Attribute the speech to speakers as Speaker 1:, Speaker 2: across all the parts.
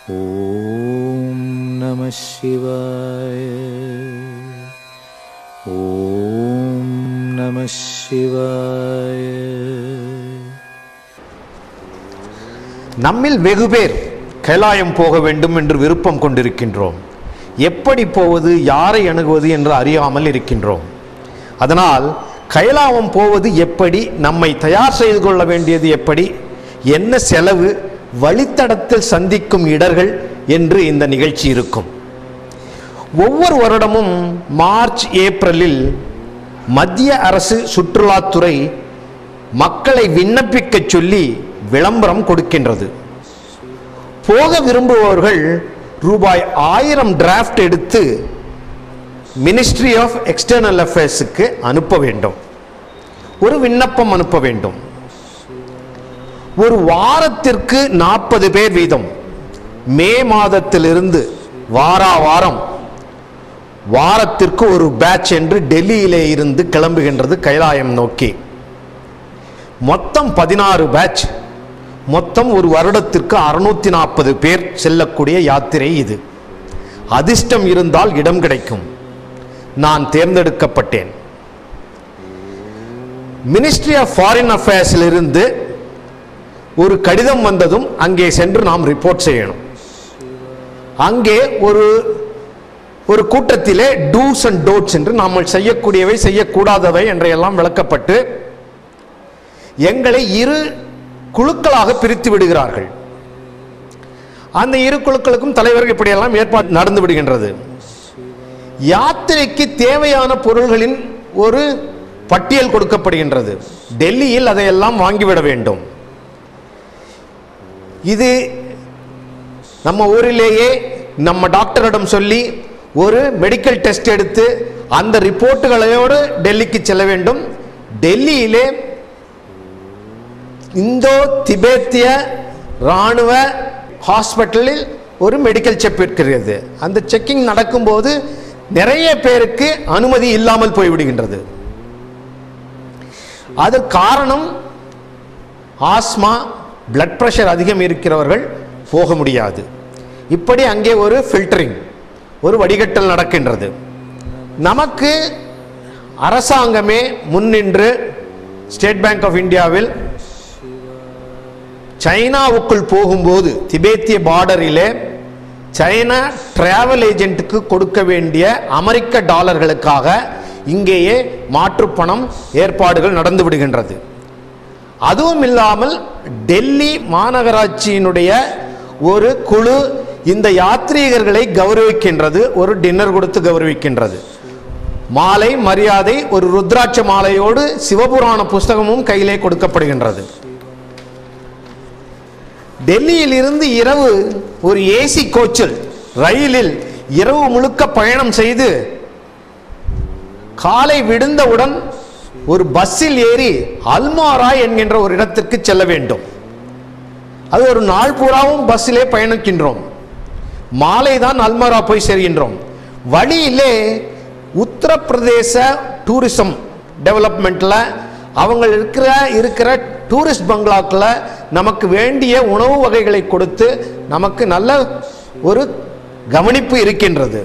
Speaker 1: ॐ नमः शिवाय ॐ नमः शिवाय
Speaker 2: நம்மில் வெகு பேர் கைலாயம் போக வேண்டும் என்று விருப்பம் கொண்டிருக்கின்றோம் எப்படி போவது யாரை அணுகுவது என்று அறியாமல் இருக்கின்றோம் அதனால் கைலாயம் போவது எப்படி நம்மை தயார் செய்து கொள்ள வேண்டியது எப்படி என்ன செலவு வழித்தடத்தில் சந்திக்கும் இடர்கள் என்று இந்த நிகழ்ச்சி இருக்கும் ஒவ்வொரு வருடமும் மார்ச் ஏப்ரலில் மத்திய அரசு சுற்றுலாத்துறை மக்களை விண்ணப்பிக்கச் சொல்லி விளம்பரம் கொடுக்கின்றது போக விரும்புபவர்கள் ரூபாய் ஆயிரம் டிராஃப்ட் எடுத்து மினிஸ்ட்ரி ஆஃப் எக்ஸ்டர்னல் அஃபேர்ஸுக்கு அனுப்ப வேண்டும் ஒரு விண்ணப்பம் அனுப்ப வேண்டும் ஒரு வாரத்திற்கு நாற்பது பேர் வீதம் மே மாதத்திலிருந்து வாரா வாரம் வாரத்திற்கு ஒரு பேட்ச் என்று டெல்லியிலே இருந்து கிளம்புகின்றது கைலாயம் நோக்கி மொத்தம் பதினாறு பேட்ச் மொத்தம் ஒரு வருடத்திற்கு அறுநூத்தி நாற்பது பேர் செல்லக்கூடிய யாத்திரை இது அதிர்ஷ்டம் இருந்தால் இடம் கிடைக்கும் நான் தேர்ந்தெடுக்கப்பட்டேன் மினிஸ்ட்ரி ஆஃப் ஃபாரின் அஃபேர்ஸிலிருந்து ஒரு கடிதம் வந்ததும் அங்கே சென்று நாம் ரிப்போர்ட் செய்யணும் அங்கே ஒரு ஒரு கூட்டத்திலே டூஸ் அண்ட் டோட்ஸ் என்று நாம் செய்யக்கூடியவை செய்யக்கூடாதவை என்றெல்லாம் விளக்கப்பட்டு எங்களை இரு குழுக்களாக பிரித்து விடுகிறார்கள் அந்த இரு குழுக்களுக்கும் தலைவர்கள் இப்படியெல்லாம் ஏற்பாடு நடந்து விடுகின்றது யாத்திரைக்கு தேவையான பொருள்களின் ஒரு பட்டியல் கொடுக்கப்படுகின்றது டெல்லியில் அதையெல்லாம் வாங்கிவிட வேண்டும் இது நம்ம ஊரிலேயே நம்ம டாக்டரிடம் சொல்லி ஒரு மெடிக்கல் டெஸ்ட் எடுத்து அந்த ரிப்போர்ட்டுகளோடு டெல்லிக்கு செல்ல வேண்டும் டெல்லியிலே இந்தோ திபேத்திய இராணுவ ஹாஸ்பிட்டலில் ஒரு மெடிக்கல் செக் இருக்கிறது அந்த செக்கிங் நடக்கும்போது நிறைய பேருக்கு அனுமதி இல்லாமல் போய்விடுகின்றது அது காரணம் ஆஸ்மா பிளட் பிரஷர் அதிகம் இருக்கிறவர்கள் போக முடியாது இப்படி அங்கே ஒரு ஃபில்டரிங் ஒரு வடிகட்டல் நடக்கின்றது நமக்கு அரசாங்கமே முன்னின்று ஸ்டேட் பேங்க் ஆஃப் இந்தியாவில் சைனாவுக்குள் போகும்போது திபேத்திய பார்டரிலே சைனா டிராவல் ஏஜென்ட்டுக்கு கொடுக்க வேண்டிய அமெரிக்க டாலர்களுக்காக இங்கேயே மாற்றுப்பணம் ஏற்பாடுகள் நடந்து விடுகின்றது அதுவும் இல்லாமல் டெல்லி மாநகராட்சியினுடைய ஒரு குழு இந்த யாத்ரீகர்களை கௌரவிக்கின்றது ஒரு டின்னர் கொடுத்து கௌரவிக்கின்றது மாலை மரியாதை ஒரு ருத்ராட்ச மாலையோடு சிவபுராண புஸ்தகமும் கையிலே கொடுக்கப்படுகின்றது டெல்லியில் இருந்து இரவு ஒரு ஏசி கோச்சில் ரயிலில் இரவு முழுக்க பயணம் செய்து காலை விடுந்தவுடன் ஒரு பஸ்ஸில் ஏறி அல்மாரா என்கின்ற ஒரு இடத்திற்கு செல்ல வேண்டும் அது ஒரு நாள் பூராவும் பஸ்ஸிலே பயணிக்கின்றோம் மாலை தான் அல்மாரா போய் சேர்கின்றோம் வழியிலே உத்தரப்பிரதேச டூரிசம் டெவலப்மெண்ட்ல அவங்க இருக்கிற இருக்கிற டூரிஸ்ட் பங்களாக்கில் நமக்கு வேண்டிய உணவு வகைகளை கொடுத்து நமக்கு நல்ல ஒரு கவனிப்பு இருக்கின்றது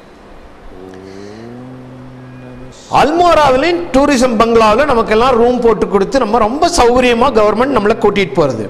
Speaker 2: அல்மோராவிலின் டூரிசம் பங்களாவில் நமக்கெல்லாம் ரூம் போட்டு கொடுத்து நம்ம ரொம்ப சௌகரியமா கவர்மெண்ட் நம்மளை கூட்டிட்டு போறது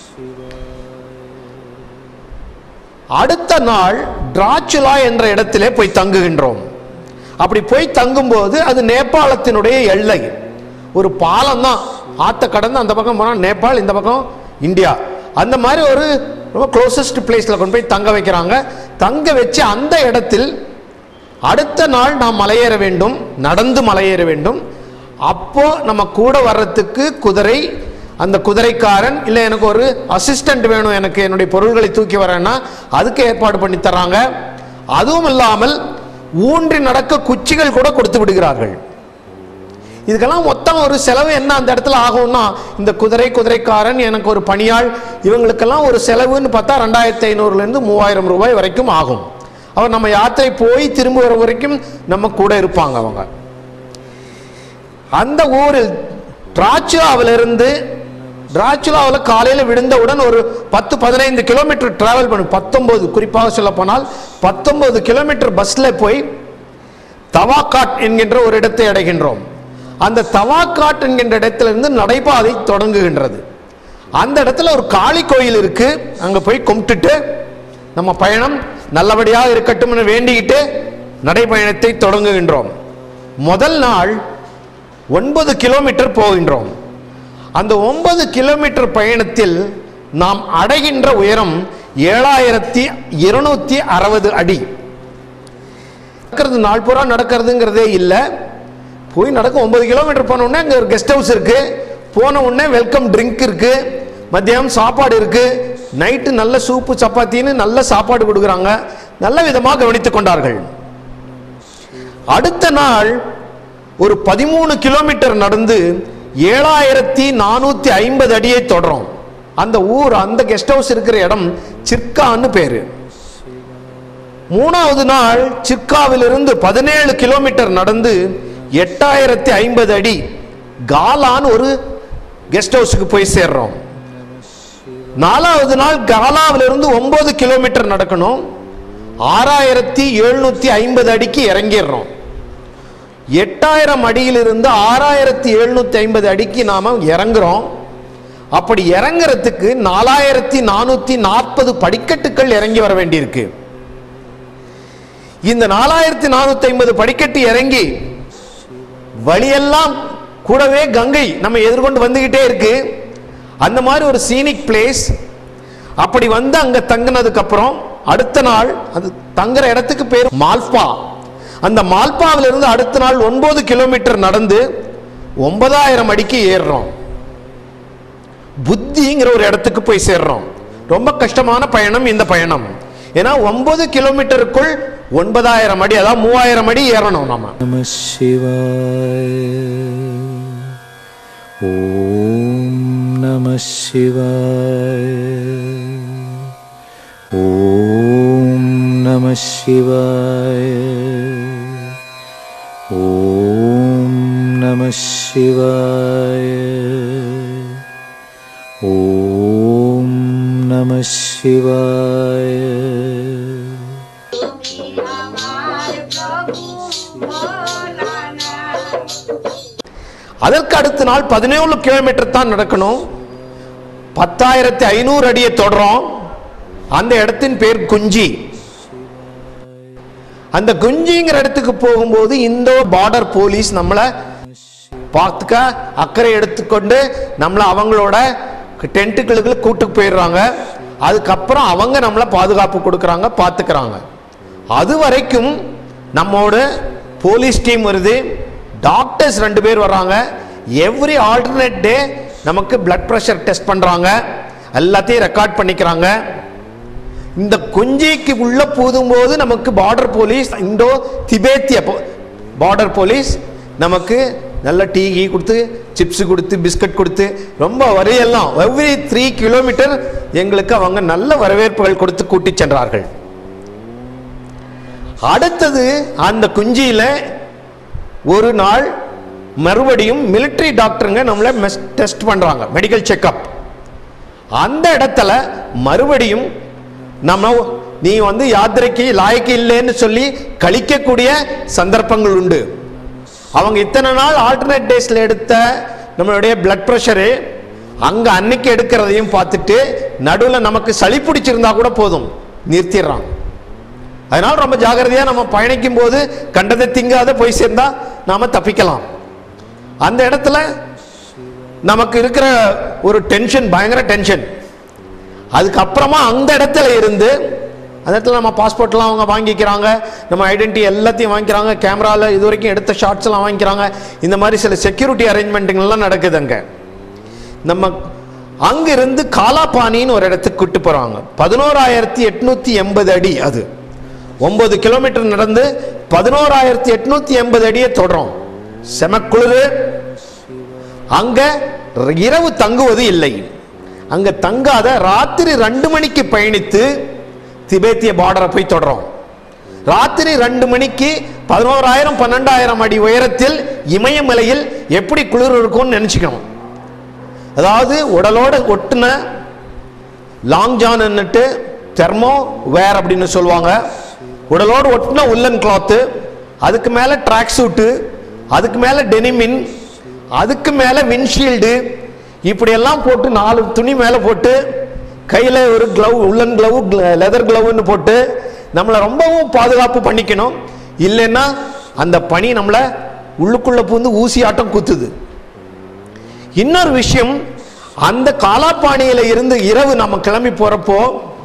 Speaker 2: அடுத்த நாள் டிராச்சுலா என்ற இடத்திலே போய் தங்குகின்றோம் அப்படி போய் தங்கும்போது அது நேபாளத்தினுடைய எல்லை ஒரு பாலம் தான் ஆத்த கடந்து அந்த பக்கம் போனால் நேபாள் இந்த பக்கம் இந்தியா அந்த மாதிரி ஒரு ரொம்ப க்ளோசஸ்ட் பிளேஸில் கொண்டு போய் தங்க வைக்கிறாங்க தங்க வச்சு அந்த இடத்தில் அடுத்த நாள் நாம் மலையேற வேண்டும் நடந்து மலையேற வேண்டும் அப்போ நம்ம கூட வர்றதுக்கு குதிரை அந்த குதிரைக்காரன் இல்லை எனக்கு ஒரு அசிஸ்டன்ட் வேணும் எனக்கு என்னுடைய பொருள்களை தூக்கி வரேன்னா அதுக்கு ஏற்பாடு பண்ணி தர்றாங்க அதுவும் இல்லாமல் ஊன்றி நடக்க குச்சிகள் கூட கொடுத்து விடுகிறார்கள் இதுக்கெல்லாம் மொத்தம் ஒரு செலவு என்ன அந்த இடத்துல ஆகும்னா இந்த குதிரை குதிரைக்காரன் எனக்கு ஒரு பணியாள் இவங்களுக்கெல்லாம் ஒரு செலவுன்னு பார்த்தா ரெண்டாயிரத்தி ஐநூறுலேருந்து மூவாயிரம் ரூபாய் வரைக்கும் ஆகும் அவர் நம்ம யாத்திரை போய் திரும்ப வர வரைக்கும் நம்ம கூட இருப்பாங்க அவங்க அந்த ஊரில் திராட்சாவிலிருந்து டிராச்சுலாவில் காலையில் விழுந்தவுடன் ஒரு பத்து பதினைந்து கிலோமீட்டர் டிராவல் பண்ணும் பத்தொன்பது குறிப்பாக சொல்ல போனால் பத்தொன்பது கிலோமீட்டர் பஸ்ல போய் தவாக்காட் என்கின்ற ஒரு இடத்தை அடைகின்றோம் அந்த தவாக்காட் என்கின்ற இடத்திலிருந்து நடைபாதை தொடங்குகின்றது அந்த இடத்துல ஒரு காளி கோயில் இருக்கு அங்க போய் கும்பிட்டுட்டு நம்ம பயணம் நல்லபடியாக இருக்கட்டும்னு வேண்டிக்கிட்டு நடைபயணத்தை தொடங்குகின்றோம் முதல் நாள் ஒன்பது கிலோமீட்டர் போகின்றோம் அந்த ஒன்பது கிலோமீட்டர் பயணத்தில் நாம் அடைகின்ற உயரம் ஏழாயிரத்தி இருநூத்தி அறுபது அடி நடக்கிறது நாள் பூரா நடக்கிறதுங்கிறதே இல்லை போய் நடக்க ஒன்பது கிலோமீட்டர் போன உடனே அங்கே ஒரு கெஸ்ட் ஹவுஸ் இருக்கு போன உடனே வெல்கம் ட்ரிங்க் இருக்கு மத்தியானம் சாப்பாடு இருக்கு நைட்டு நல்ல சூப்பு சப்பாத்தின்னு நல்ல சாப்பாடு கொடுக்குறாங்க நல்ல விதமாக கவனித்துக் கொண்டார்கள் அடுத்த நாள் ஒரு பதிமூணு கிலோமீட்டர் நடந்து ஏழாயிரத்தி நானூத்தி ஐம்பது அடியை தொடரும் அந்த ஊர் அந்த கெஸ்ட் ஹவுஸ் இருக்கிற இடம் சிற்கான்னு பேரு மூணாவது நாள் சிக்காவிலிருந்து பதினேழு கிலோமீட்டர் நடந்து எட்டாயிரத்தி ஐம்பது அடி காலான்னு ஒரு கெஸ்ட் ஹவுஸுக்கு போய் சேர்றோம் நாலாவது நாள் காலாவிலிருந்து ஒன்பது கிலோமீட்டர் நடக்கணும் ஆறாயிரத்தி எழுநூத்தி ஐம்பது அடிக்கு இறங்கிடுறோம் எட்டாயிரம் அடியிலிருந்து ஆறாயிரத்தி எழுநூத்தி ஐம்பது அடிக்கு நாம இறங்குறோம் அப்படி இறங்குறதுக்கு நாலாயிரத்தி நானூத்தி நாற்பது படிக்கட்டுகள் இறங்கி வர வேண்டியிருக்கு இந்த நாலாயிரத்தி நானூத்தி ஐம்பது படிக்கட்டு இறங்கி வழியெல்லாம் கூடவே கங்கை நம்ம எதிர்கொண்டு வந்துகிட்டே இருக்கு அந்த மாதிரி ஒரு சீனிக் பிளேஸ் அப்படி வந்து அங்க தங்கினதுக்கு அப்புறம் அடுத்த நாள் அது தங்குற இடத்துக்கு பேர் மால்பா அந்த மால்பாவில இருந்து அடுத்த நாள் ஒன்பது கிலோமீட்டர் நடந்து ஒன்பதாயிரம் அடிக்கு ஏறுறோம் புத்திங்கிற ஒரு இடத்துக்கு போய் சேர்றோம் ரொம்ப கஷ்டமான பயணம் இந்த பயணம் ஏன்னா ஒன்பது கிலோமீட்டருக்குள் ஒன்பதாயிரம் அடி அதாவது மூவாயிரம் அடி ஏறணும் நாம
Speaker 1: நம சிவாய ஓம் நம சிவாய ஓம் நம சிவாய ஓம் நம சிவாய ஓம் நம சிவாய
Speaker 3: हमारे प्रभु भोलानाथ
Speaker 2: அதற்கு அடுத்த நாள் பதினேழு கிலோமீட்டர் தான் நடக்கணும் பத்தாயிரத்தி ஐநூறு அடியை தொடரும் அந்த இடத்தின் பேர் குஞ்சி அந்த குஞ்சிங்கிற இடத்துக்கு போகும்போது இந்தோ பார்டர் போலீஸ் நம்மளை பார்த்துக்க அக்கறை எடுத்துக்கொண்டு நம்மளை அவங்களோட டென்ட்டுகளுக்கு கூட்டு போயிடுறாங்க அதுக்கப்புறம் அவங்க நம்மளை பாதுகாப்பு கொடுக்குறாங்க பார்த்துக்கிறாங்க அது வரைக்கும் நம்மோட போலீஸ் டீம் வருது டாக்டர்ஸ் ரெண்டு பேர் வர்றாங்க எவ்ரி ஆல்டர்னேட் டே நமக்கு பிளட் ப்ரெஷர் டெஸ்ட் பண்ணுறாங்க எல்லாத்தையும் ரெக்கார்ட் பண்ணிக்கிறாங்க இந்த குஞ்சிக்கு உள்ள போதும்போது நமக்கு பார்டர் போலீஸ் இந்தோ திபேத்திய பார்டர் போலீஸ் நமக்கு நல்ல டீ கீ கொடுத்து சிப்ஸ் கொடுத்து பிஸ்கட் கொடுத்து ரொம்ப வரையெல்லாம் எவ்ரி த்ரீ கிலோமீட்டர் எங்களுக்கு அவங்க நல்ல வரவேற்புகள் கொடுத்து கூட்டி சென்றார்கள் அடுத்தது அந்த குஞ்சியில ஒரு நாள் மறுபடியும் மிலிட்டரி டாக்டருங்க நம்மளை டெஸ்ட் பண்றாங்க மெடிக்கல் செக்கப் அந்த இடத்துல மறுபடியும் நம்ம நீ வந்து யாத்திரைக்கு லாய்க்கு இல்லைன்னு சொல்லி கழிக்கக்கூடிய சந்தர்ப்பங்கள் உண்டு அவங்க இத்தனை நாள் ஆல்டர்னேட் டேஸ்ல எடுத்த நம்மளுடைய பிளட் ப்ரெஷரு அங்க அன்னைக்கு எடுக்கிறதையும் பார்த்துட்டு நடுவில் நமக்கு சளி பிடிச்சிருந்தா கூட போதும் நிறுத்திடுறாங்க அதனால ரொம்ப ஜாகிரதையா நம்ம பயணிக்கும் போது கண்டதை திங்காத போய் சேர்ந்தா நாம தப்பிக்கலாம் அந்த இடத்துல நமக்கு இருக்கிற ஒரு டென்ஷன் பயங்கர டென்ஷன் அதுக்கப்புறமா அந்த இடத்துல இருந்து அந்த இடத்துல நம்ம பாஸ்போர்ட்லாம் அவங்க வாங்கிக்கிறாங்க நம்ம ஐடென்டி எல்லாத்தையும் வாங்கிக்கிறாங்க கேமராவில் இது வரைக்கும் எடுத்த ஷார்ட்ஸ் எல்லாம் வாங்கிக்கிறாங்க இந்த மாதிரி சில செக்யூரிட்டி அரேஞ்ச்மெண்ட்டுங்கள்லாம் நடக்குது அங்கே நம்ம அங்கிருந்து காலாபானின்னு ஒரு இடத்துக்கு கூட்டு போறாங்க பதினோராயிரத்தி எட்நூத்தி எண்பது அடி அது ஒன்பது கிலோமீட்டர் நடந்து பதினோராயிரத்தி எட்நூத்தி எண்பது அடியை தொடரும் செமக்குளிரு அங்க இரவு தங்குவது இல்லை அங்க தங்காத ராத்திரி ரெண்டு மணிக்கு பயணித்து திபேத்திய பார்டரை போய் தொடரும் ராத்திரி ரெண்டு மணிக்கு பதினோராயிரம் பன்னெண்டாயிரம் அடி உயரத்தில் இமயமலையில் எப்படி குளிர் இருக்கும்னு நினைச்சுக்கணும் அதாவது உடலோட ஒட்டுன லாங் ஜான்னுட்டு தெர்மோ வேர் அப்படின்னு சொல்லுவாங்க உடலோடு ஒட்டின உள்ளன் கிளாத்து அதுக்கு மேலே ட்ராக் சூட்டு அதுக்கு மேலே டெனிமின் அதுக்கு மேலே விண்ட்ஷீல்டு இப்படியெல்லாம் போட்டு நாலு துணி மேலே போட்டு கையில் ஒரு க்ளவ் உள்ளன் க்ளவ் லெதர் க்ளவ்னு போட்டு நம்மளை ரொம்பவும் பாதுகாப்பு பண்ணிக்கணும் இல்லைன்னா அந்த பனி நம்மளை உள்ளுக்குள்ளே பூந்து ஊசி ஆட்டம் குத்துது இன்னொரு விஷயம் அந்த காலாப்பாணியில இருந்து இரவு நம்ம கிளம்பி போறப்போ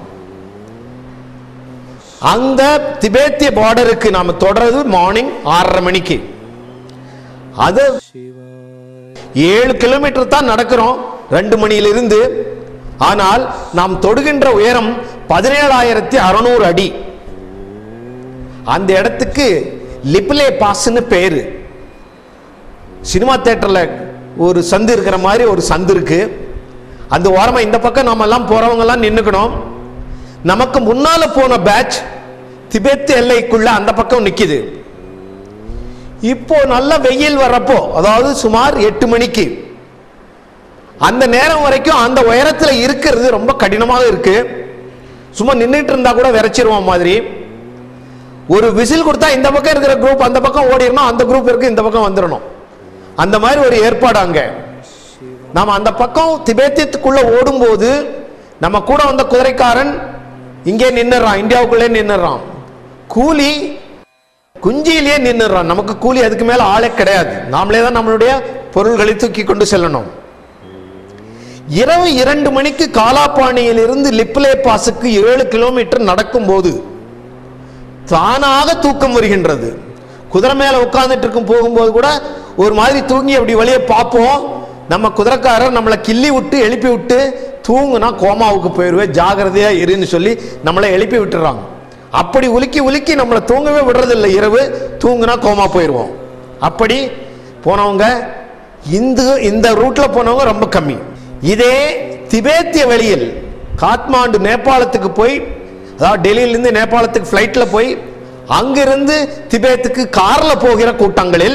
Speaker 2: அந்த திபேத்திய பார்டருக்கு நாம தொடர்றது மார்னிங் ஆறரை மணிக்கு அது ஏழு கிலோமீட்டர் தான் நடக்கிறோம் ரெண்டு மணியிலிருந்து ஆனால் நாம் தொடுகின்ற உயரம் பதினேழாயிரத்தி அறுநூறு அடி அந்த இடத்துக்கு லிப்லே பாஸ்ன்னு பேரு சினிமா தேட்டரில் ஒரு சந்து இருக்கிற மாதிரி ஒரு சந்து இருக்கு அந்த ஓரமாக இந்த பக்கம் நம்ம எல்லாம் போறவங்க எல்லாம் நின்னுக்கணும் நமக்கு முன்னால போன பேட்ச் திபெத் எல்லைக்குள்ள அந்த பக்கம் நிக்குது இப்போ நல்ல வெயில் வர்றப்போ அதாவது சுமார் எட்டு மணிக்கு அந்த நேரம் வரைக்கும் அந்த உயரத்துல இருக்கிறது ரொம்ப கடினமாக இருக்கு சும்மா நின்றுட்டு இருந்தா கூட விரைச்சிருவோம் மாதிரி ஒரு விசில் கொடுத்தா இந்த பக்கம் இருக்கிற குரூப் அந்த பக்கம் ஓடிடணும் அந்த குரூப் இருக்கு இந்த பக்கம் வந்துடணும் அந்த மாதிரி ஒரு ஏற்பாடு அங்க நாம அந்த பக்கம் திபேத்தியத்துக்குள்ள ஓடும்போது நம்ம கூட வந்த குதிரைக்காரன் இங்கே நின்னுறான் இந்தியாவுக்குள்ளே நின்னுறான் கூலி குஞ்சியிலேயே நின்னுறான் நமக்கு கூலி அதுக்கு மேல ஆளே கிடையாது நாமளே தான் நம்மளுடைய பொருள்களை தூக்கி கொண்டு செல்லணும் இரவு இரண்டு மணிக்கு காலாப்பாணியில் இருந்து லிப்லே பாஸுக்கு ஏழு கிலோமீட்டர் நடக்கும்போது தானாக தூக்கம் வருகின்றது குதிரை மேல உட்கார்ந்துட்டு இருக்கும் போகும்போது கூட ஒரு மாதிரி தூங்கி அப்படி வெளியே பார்ப்போம் நம்ம குதிரைக்காரர் நம்மளை கிள்ளி விட்டு எழுப்பி விட்டு தூங்குனா கோமாவுக்கு போயிடுவேன் ஜாகிரதையா இருன்னு சொல்லி நம்மளை எழுப்பி விட்டுறாங்க அப்படி உலுக்கி உலுக்கி நம்மளை தூங்கவே விடுறதில்லை இரவு தூங்குனா கோமா போயிடுவோம் அப்படி போனவங்க இந்த இந்த ரூட்ல போனவங்க ரொம்ப கம்மி இதே திபேத்திய வெளியில் காத்மாண்டு நேபாளத்துக்கு போய் அதாவது டெல்லியிலிருந்து நேபாளத்துக்கு ஃப்ளைட்ல போய் அங்கிருந்து திபேத்துக்கு கார்ல போகிற கூட்டங்களில்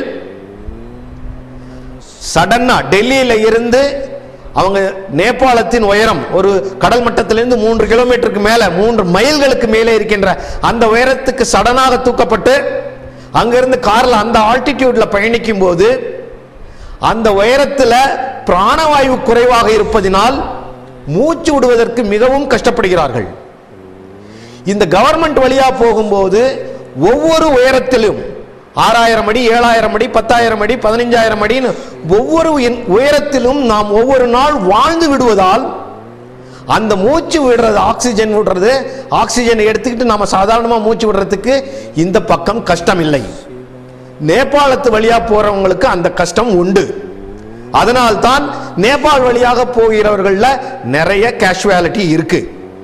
Speaker 2: சடனா டெல்லியில இருந்து அவங்க நேபாளத்தின் உயரம் ஒரு கடல் மட்டத்திலிருந்து மூன்று கிலோமீட்டருக்கு மேல மூன்று மைல்களுக்கு மேலே இருக்கின்ற அந்த உயரத்துக்கு சடனாக தூக்கப்பட்டு அங்கிருந்து கார்ல அந்த ஆல்டிடியூட்ல பயணிக்கும் போது அந்த உயரத்துல பிராணவாயு குறைவாக இருப்பதினால் மூச்சு விடுவதற்கு மிகவும் கஷ்டப்படுகிறார்கள் இந்த கவர்மெண்ட் வழியா போகும்போது ஒவ்வொரு உயரத்திலும் ஆறாயிரம் அடி ஏழாயிரம் அடி பத்தாயிரம் அடி பதினஞ்சாயிரம் அடின்னு ஒவ்வொரு உயர்- உயரத்திலும் நாம் ஒவ்வொரு நாள் வாழ்ந்து விடுவதால் அந்த மூச்சு விடுறது ஆக்சிஜன் விடுறது ஆக்சிஜன் எடுத்துக்கிட்டு நாம சாதாரணமா மூச்சு விடுறதுக்கு இந்த பக்கம் கஷ்டம் இல்லை நேபாளத்து வழியா போறவங்களுக்கு அந்த கஷ்டம் உண்டு அதனால்தான் நேபாள் வழியாக போகிறவர்கள்ல நிறைய கேஷுவாலிட்டி இருக்கு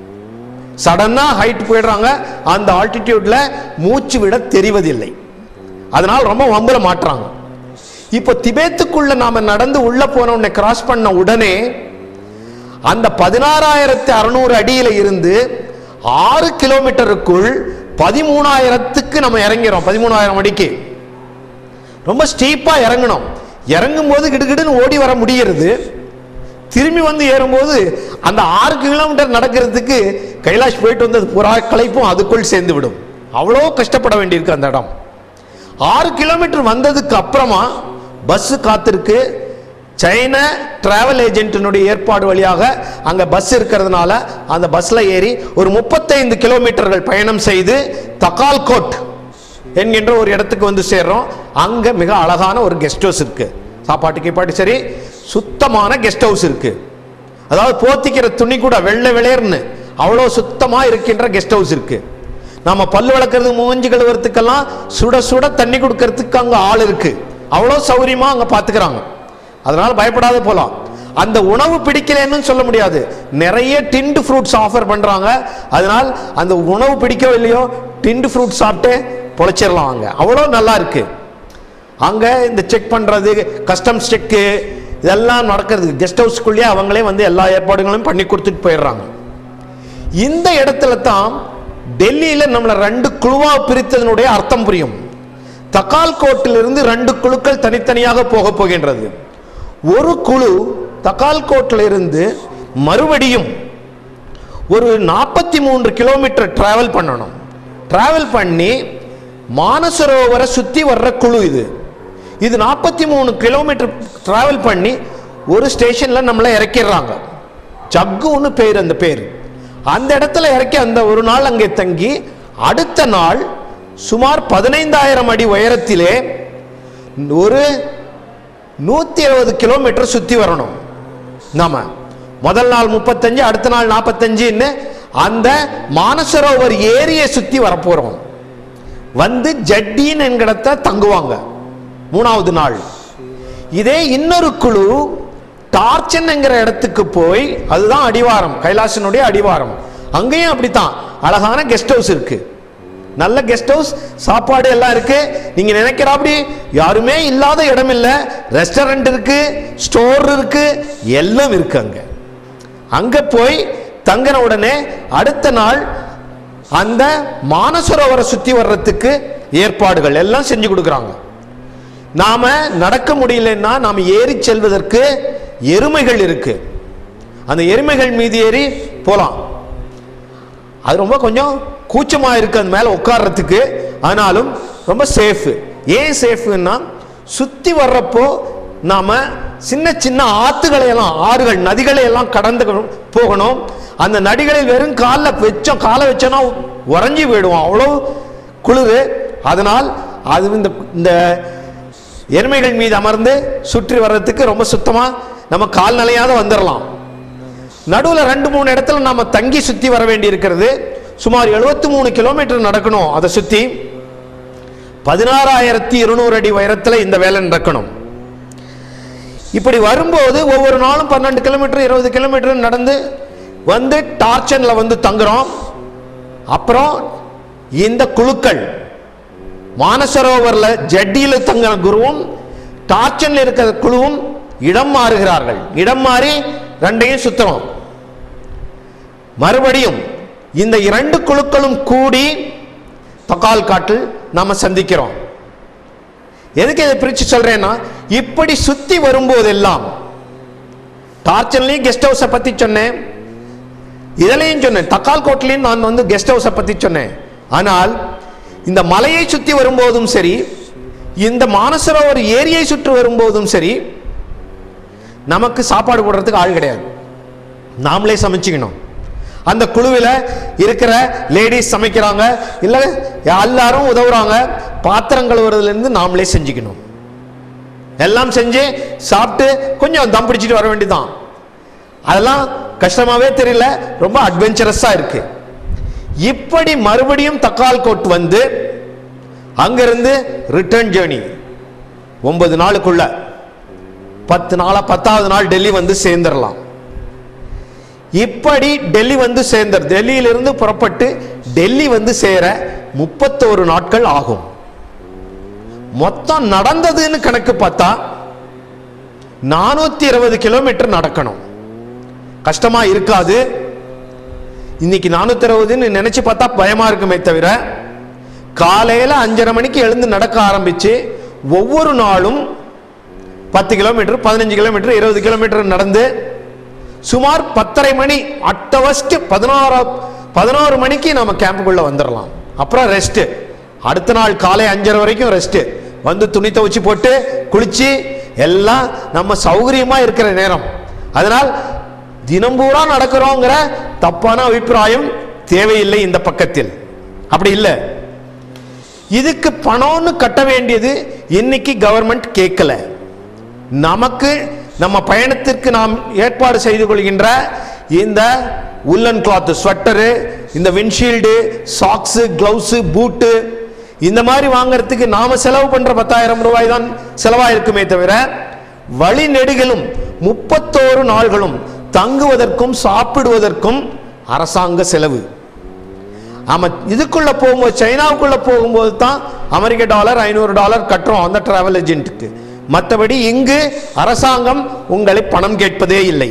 Speaker 2: சடனா ஹைட் போயிடுறாங்க அந்த ஆல்டிடியூட்ல மூச்சு விட தெரிவதில்லை அதனால் ரொம்ப வம்புல மாட்டுறாங்க இப்போ திபேத்துக்குள்ள நாம நடந்து உள்ள போன உடனே கிராஸ் பண்ண உடனே அந்த பதினாறாயிரத்தி அறுநூறு அடியில இருந்து ஆறு கிலோமீட்டருக்குள் பதிமூணாயிரத்துக்கு நம்ம இறங்கிறோம் பதிமூணாயிரம் அடிக்கு ரொம்ப ஸ்டீப்பா இறங்கணும் இறங்கும் போது கிடுகிடுன்னு ஓடி வர முடிகிறது திரும்பி வந்து ஏறும்போது அந்த ஆறு கிலோமீட்டர் நடக்கிறதுக்கு கைலாஷ் போயிட்டு வந்தது புறா களைப்பும் அதுக்குள் சேர்ந்து விடும் அவ்வளோ கஷ்டப்பட வேண்டியிருக்கு அந்த இடம் ஆறு கிலோமீட்டர் வந்ததுக்கு அப்புறமா பஸ் காத்திருக்கு சைன டிராவல் ஏஜென்ட்டினுடைய ஏற்பாடு வழியாக அங்க பஸ் இருக்கிறதுனால அந்த பஸ்ல ஏறி ஒரு முப்பத்தைந்து கிலோமீட்டர்கள் பயணம் செய்து தக்கால்கோட் என்கின்ற ஒரு இடத்துக்கு வந்து சேர்றோம் அங்க மிக அழகான ஒரு கெஸ்ட் ஹவுஸ் இருக்கு சாப்பாட்டு கீப்பாட்டு சரி சுத்தமான கெஸ்ட் ஹவுஸ் இருக்கு அதாவது போத்திக்கிற துணி கூட வெள்ளை வெளேர்னு அவ்வளோ சுத்தமா இருக்கின்ற கெஸ்ட் ஹவுஸ் இருக்கு நாம பல்லு விளக்குறது மூஞ்சி கழுவுறதுக்கெல்லாம் சுட சுட தண்ணி கொடுக்கறதுக்கு அங்க ஆள் இருக்கு அவ்வளோ சௌரியமா அங்க பாத்துக்கிறாங்க அதனால பயப்படாத போலாம் அந்த உணவு பிடிக்கலன்னு சொல்ல முடியாது நிறைய டிண்டு ஃப்ரூட்ஸ் ஆஃபர் பண்றாங்க அதனால் அந்த உணவு பிடிக்கோ இல்லையோ டிண்டு ஃப்ரூட் சாப்பிட்டு பொழைச்சிடலாம் அங்க அவ்வளோ நல்லா இருக்கு அங்க இந்த செக் பண்றது கஸ்டம்ஸ் செக்கு இதெல்லாம் நடக்கிறது கெஸ்ட் ஹவுஸ்க்குள்ளேயே அவங்களே வந்து எல்லா ஏற்பாடுகளையும் பண்ணி கொடுத்துட்டு போயிடுறாங்க இந்த இடத்துல தான் டெல்லியில நம்மளை ரெண்டு குழுவா பிரித்ததனுடைய அர்த்தம் புரியும் தக்கால் கோட்டிலிருந்து ரெண்டு குழுக்கள் தனித்தனியாக போக போகின்றது ஒரு குழு தக்கால்கோட்டில் இருந்து மறுபடியும் ஒரு நாற்பத்தி மூன்று கிலோமீட்டர் டிராவல் பண்ணணும் டிராவல் பண்ணி மானசரோவரை சுற்றி வர்ற குழு இது இது நாற்பத்தி மூணு கிலோமீட்டர் டிராவல் பண்ணி ஒரு ஸ்டேஷனில் நம்மளை இறக்கிடுறாங்க ஜக்குன்னு பேர் அந்த பேர் அந்த இடத்துல இறக்கி அந்த ஒரு நாள் அங்கே தங்கி அடுத்த நாள் சுமார் பதினைந்தாயிரம் அடி உயரத்திலே ஒரு நூற்றி இருபது கிலோமீட்டர் சுற்றி வரணும் நாம முதல் நாள் முப்பத்தஞ்சு அடுத்த நாள் நாற்பத்தஞ்சுன்னு அந்த மானசரோவர் ஏரியை சுற்றி வரப்போகிறோம் வந்து ஜட்டின் என்கிடத்த தங்குவாங்க மூணாவது நாள் இதே இன்னொரு குழு டார்ச்சன் என்கிற இடத்துக்கு போய் அதுதான் அடிவாரம் கைலாசனுடைய அடிவாரம் அங்கேயும் அப்படித்தான் அழகான கெஸ்ட் ஹவுஸ் இருக்கு நல்ல கெஸ்ட் ஹவுஸ் சாப்பாடு எல்லாம் இருக்கு நீங்க நினைக்கிறாப்படி யாருமே இல்லாத இடம் இல்ல ரெஸ்டாரண்ட் இருக்கு ஸ்டோர் இருக்கு எல்லாம் இருக்கு அங்க அங்க போய் தங்கின உடனே அடுத்த நாள் அந்த மானசரோவரை சுத்தி வர்றதுக்கு ஏற்பாடுகள் எல்லாம் செஞ்சு கொடுக்குறாங்க நாம நடக்க முடியலன்னா நாம ஏறி செல்வதற்கு எருமைகள் இருக்கு அந்த எருமைகள் மீது ஏறி போலாம் அது ரொம்ப கொஞ்சம் கூச்சமா இருக்கு அந்த மேல உட்கார்றதுக்கு ஆனாலும் ரொம்ப சேஃப் ஏன் சேஃப்னா சுத்தி வர்றப்போ நாம சின்ன சின்ன ஆத்துகளை எல்லாம் ஆறுகள் நதிகளை எல்லாம் கடந்து போகணும் அந்த நதிகளில் வெறும் காலில் வச்சோம் காலை வச்சோன்னா உறைஞ்சி போயிடுவோம் அவ்வளோ குளிர் அதனால் அது இந்த இந்த எருமைகள் மீது அமர்ந்து சுற்றி வர்றதுக்கு ரொம்ப சுத்தமா நம்ம கால்நடையாக வந்துடலாம் நடுவில் ரெண்டு மூணு இடத்துல நாம தங்கி சுத்தி வர வேண்டி இருக்கிறது சுமார் 73 மூணு கிலோமீட்டர் நடக்கணும் அதை சுத்தி பதினாறாயிரத்தி இருநூறு அடி உயரத்துல இந்த வேலை நடக்கணும் இப்படி வரும்போது ஒவ்வொரு நாளும் பன்னெண்டு கிலோமீட்டர் இருபது கிலோமீட்டர் நடந்து வந்து டார்ச்சன்ல வந்து தங்குறோம் அப்புறம் இந்த குழுக்கள் மானசரோவர்ல ஜட்டியில தங்கின குருவும் டார்ச்சன்ல இருக்கிற குழுவும் இடம் மாறுகிறார்கள் இடம் மாறி ரெண்டையும் சுத்தணும் மறுபடியும் இந்த இரண்டு குழுக்களும் கூடி தக்கால் காட்டில் நாம சந்திக்கிறோம் எதுக்கு இதை பிரிச்சு சொல்றேன்னா இப்படி சுத்தி வரும்போதெல்லாம் டார்ச்சன்லையும் கெஸ்ட் ஹவுஸை பத்தி சொன்னேன் இதுலையும் சொன்னேன் தக்கால் கோட்லையும் நான் வந்து கெஸ்ட் ஹவுஸை பத்தி சொன்னேன் ஆனால் இந்த மலையை சுத்தி வரும்போதும் சரி இந்த மானசரோவர் ஏரியை சுற்றி வரும்போதும் சரி நமக்கு சாப்பாடு போடுறதுக்கு ஆள் கிடையாது நாமளே சமைச்சுக்கணும் அந்த குழுவில் இருக்கிற லேடிஸ் சமைக்கிறாங்க இல்லை எல்லாரும் உதவுறாங்க பாத்திரம் கழுவுறதுலேருந்து நாமளே செஞ்சுக்கணும் எல்லாம் செஞ்சு சாப்பிட்டு கொஞ்சம் தம் பிடிச்சிட்டு வர வேண்டியதுதான் அதெல்லாம் கஷ்டமாவே தெரியல ரொம்ப அட்வென்ச்சரஸா இருக்கு இப்படி மறுபடியும் தக்கால் கோட் வந்து அங்கிருந்து ரிட்டர்ன் ஜேர்னி ஒன்பது நாளுக்குள்ள பத்து நாளா பத்தாவது நாள் டெல்லி வந்து சேர்ந்துடலாம் இப்படி டெல்லி வந்து சேர்ந்தார் டெல்லியிலிருந்து புறப்பட்டு டெல்லி வந்து சேர முப்பத்தோரு நாட்கள் ஆகும் மொத்தம் நடந்ததுன்னு கணக்கு பார்த்தா நானூத்தி இருபது கிலோமீட்டர் நடக்கணும் கஷ்டமா இருக்காது இன்னைக்கு நானூத்தி இருபதுன்னு நினைச்சு பார்த்தா பயமா இருக்குமே தவிர காலையில அஞ்சரை மணிக்கு எழுந்து நடக்க ஆரம்பிச்சு ஒவ்வொரு நாளும் பத்து கிலோமீட்டர் பதினஞ்சு கிலோமீட்டர் இருபது கிலோமீட்டர் நடந்து சுமார் பத்தரை மணி அட்டவஸ்ட் பதினாறு பதினோரு மணிக்கு நம்ம கேம்புக்குள்ள வந்துடலாம் அப்புறம் ரெஸ்ட் அடுத்த நாள் காலை அஞ்சரை வரைக்கும் ரெஸ்ட் வந்து துணி துவைச்சு போட்டு குளிச்சு எல்லாம் நம்ம சௌகரியமா இருக்கிற நேரம் அதனால் தினம் பூரா நடக்கிறோங்கிற தப்பான அபிப்பிராயம் தேவையில்லை இந்த பக்கத்தில் அப்படி இல்லை இதுக்கு பணம்னு கட்ட வேண்டியது இன்னைக்கு கவர்மெண்ட் கேட்கல நமக்கு நம்ம பயணத்திற்கு நாம் ஏற்பாடு செய்து கொள்கின்ற இந்த உள்ளன் கிளாத் ஸ்வெட்டரு இந்த விண்ட்ஷீல்டு சாக்ஸு கிளவுஸு பூட்டு இந்த மாதிரி வாங்குறதுக்கு நாம செலவு பண்ற பத்தாயிரம் ரூபாய் தான் செலவாயிருக்குமே தவிர வழி நெடுகிலும் முப்பத்தோரு நாள்களும் தங்குவதற்கும் சாப்பிடுவதற்கும் அரசாங்க செலவு ஆமா இதுக்குள்ள போகும்போது சைனாவுக்குள்ள போகும்போது தான் அமெரிக்க டாலர் ஐநூறு டாலர் கட்டுறோம் அந்த டிராவல் ஏஜென்ட்டுக்கு மற்றபடி இங்கு அரசாங்கம் உங்களை பணம் கேட்பதே இல்லை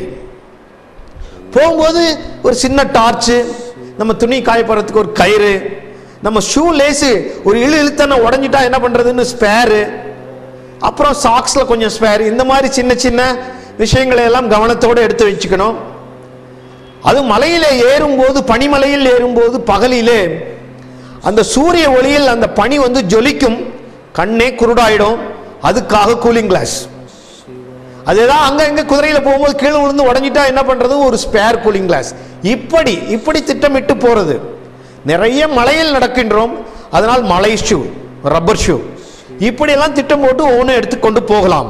Speaker 2: போகும்போது ஒரு சின்ன டார்ச்சு நம்ம துணி காய போடுறதுக்கு ஒரு கயிறு நம்ம ஷூ லேஸு ஒரு இழு இழுத்தன உடஞ்சிட்டா என்ன பண்றதுன்னு ஸ்பேரு அப்புறம் சாக்ஸ்ல கொஞ்சம் ஸ்பேர் இந்த மாதிரி சின்ன சின்ன விஷயங்களை எல்லாம் கவனத்தோடு எடுத்து வச்சுக்கணும் அது மலையிலே ஏறும்போது பனிமலையில் ஏறும்போது பகலிலே அந்த சூரிய ஒளியில் அந்த பனி வந்து ஜொலிக்கும் கண்ணே குருடாயிடும் அதுக்காக கூலிங் கிளாஸ் அதுதான் அங்க இங்க குதிரையில போகும்போது கீழே விழுந்து உடஞ்சிட்டா என்ன பண்றது ஒரு ஸ்பேர் கூலிங் கிளாஸ் இப்படி இப்படி திட்டமிட்டு போறது நிறைய மலையில் நடக்கின்றோம் அதனால் மலை ஷூ ரப்பர் ஷூ இப்படியெல்லாம் திட்டம் போட்டு ஒவ்வொன்றும் எடுத்துக்கொண்டு போகலாம்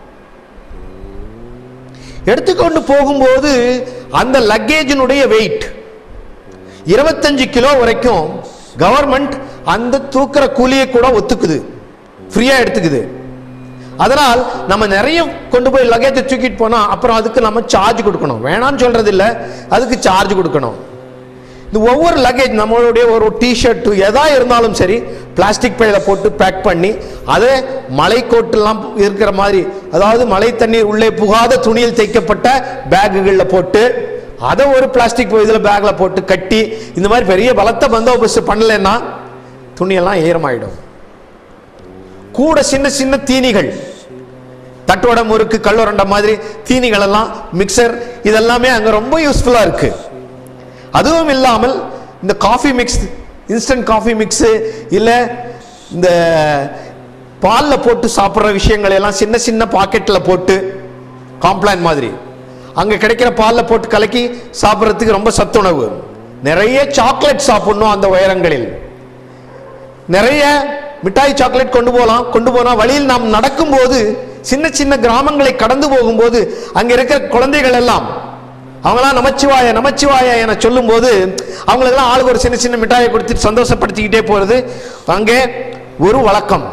Speaker 2: எடுத்துக்கொண்டு போகும்போது அந்த லக்கேஜினுடைய வெயிட் இருபத்தஞ்சு கிலோ வரைக்கும் கவர்மெண்ட் அந்த தூக்குற கூலியை கூட ஒத்துக்குது ஃப்ரீயா எடுத்துக்குது அதனால் நம்ம நிறைய கொண்டு போய் லக்கேஜை தூக்கிட்டு போனா அப்புறம் அதுக்கு நம்ம சார்ஜ் கொடுக்கணும் வேணாம்னு சொல்றது இல்ல அதுக்கு சார்ஜ் கொடுக்கணும் இந்த ஒவ்வொரு லக்கேஜ் நம்மளுடைய ஒரு டிஷர்ட் எதா இருந்தாலும் சரி பிளாஸ்டிக் பையில போட்டு பேக் பண்ணி அதை மலைக்கோட்டெல்லாம் இருக்கிற மாதிரி அதாவது மழை தண்ணீர் உள்ளே புகாத துணியில் தைக்கப்பட்ட பேக்குகளில் போட்டு அதை ஒரு பிளாஸ்டிக் இதில் பேக்ல போட்டு கட்டி இந்த மாதிரி பெரிய பலத்த பந்தோபஸ்து பண்ணலைன்னா துணியெல்லாம் ஈரமாயிடும் கூட சின்ன சின்ன தீனிகள் தட்டோட முறுக்கு கல்லுரண்டை மாதிரி தீனிகள் எல்லாம் மிக்சர் இதெல்லாமே அங்க ரொம்ப யூஸ்ஃபுல்லா இருக்கு அதுவும் இல்லாமல் இந்த coffee mix instant coffee mix இல்ல இந்த பால்ல போட்டு சாப்பிட்ற விஷயங்கள் எல்லாம் சின்ன சின்ன பாக்கெட்ல போட்டு காம்ப்ளான் மாதிரி அங்க கிடைக்கிற பால்ல போட்டு கலக்கி சாப்பிட்றதுக்கு ரொம்ப சத்துணவு நிறைய சாக்லேட் சாப்பிடணும் அந்த உயரங்களில் நிறைய மிட்டாய் சாக்லேட் கொண்டு போகலாம் கொண்டு போனா வழியில் நாம் நடக்கும்போது சின்ன சின்ன கிராமங்களை கடந்து போகும்போது அங்க இருக்கிற குழந்தைகள் எல்லாம் அவங்களாம் நமச்சிவாய நமச்சிவாய என சொல்லும்போது அவங்களுக்கெல்லாம் ஆளுக்கு ஒரு சின்ன சின்ன மிட்டாயை கொடுத்து சந்தோஷப்படுத்திக்கிட்டே போறது அங்கே ஒரு வழக்கம்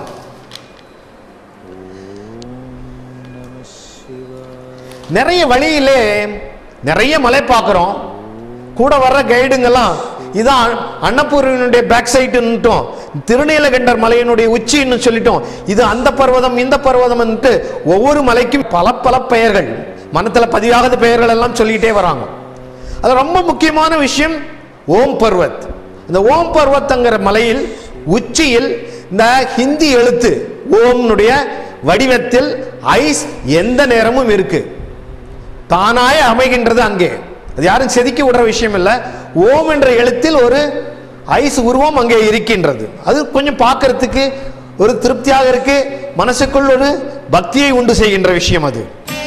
Speaker 2: நிறைய வழியிலே நிறைய மலை பார்க்குறோம் கூட வர்ற கைடுங்கெல்லாம் இதான் அன்னபூர்வனுடைய பேக் சைடுன்னுட்டோம் திருநீலகண்டர் மலையினுடைய உச்சின்னு சொல்லிட்டோம் இது அந்த பர்வதம் இந்த பர்வதம்ன்ட்டு ஒவ்வொரு மலைக்கும் பல பல பெயர்கள் மனத்துல பதியாகாத பெயர்கள் எல்லாம் சொல்லிட்டே வராங்க அது ரொம்ப முக்கியமான விஷயம் ஓம் பர்வத் இந்த ஓம் பர்வத்ங்கிற மலையில் உச்சியில் இந்த ஹிந்தி எழுத்து ஓம்னுடைய வடிவத்தில் ஐஸ் எந்த நேரமும் இருக்கு தானாய அமைகின்றது அங்கே அது யாரும் செதுக்கி விடுற விஷயம் இல்லை ஓம் என்ற எழுத்தில் ஒரு ஐஸ் உருவம் அங்கே இருக்கின்றது அது கொஞ்சம் பார்க்கறதுக்கு ஒரு திருப்தியாக இருக்கு மனசுக்குள் ஒரு பக்தியை உண்டு செய்கின்ற விஷயம் அது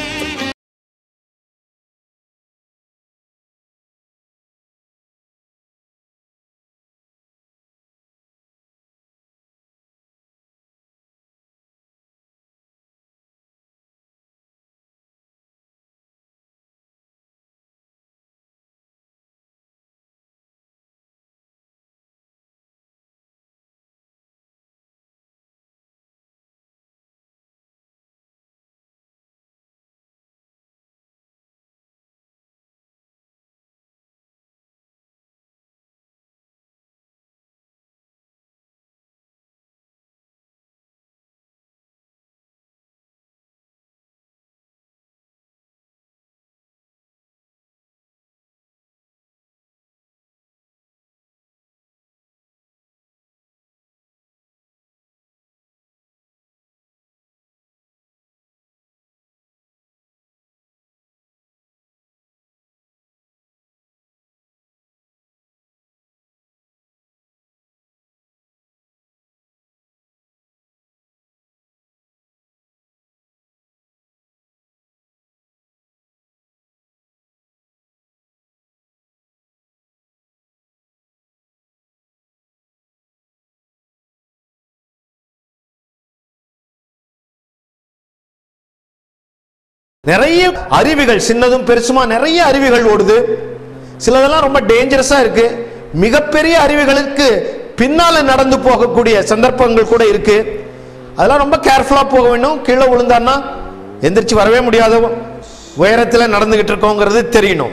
Speaker 2: நிறைய அருவிகள் சின்னதும் பெருசுமா நிறைய அருவிகள் ஓடுது சிலதெல்லாம் ரொம்ப டேஞ்சரஸா இருக்கு மிகப்பெரிய அருவிகளுக்கு பின்னால நடந்து போகக்கூடிய சந்தர்ப்பங்கள் கூட இருக்கு அதெல்லாம் ரொம்ப கேர்ஃபுல்லா போக வேண்டும் கீழே விழுந்தான்னா எந்திரிச்சு வரவே முடியாத உயரத்தில் நடந்துகிட்டு இருக்கோங்கிறது தெரியணும்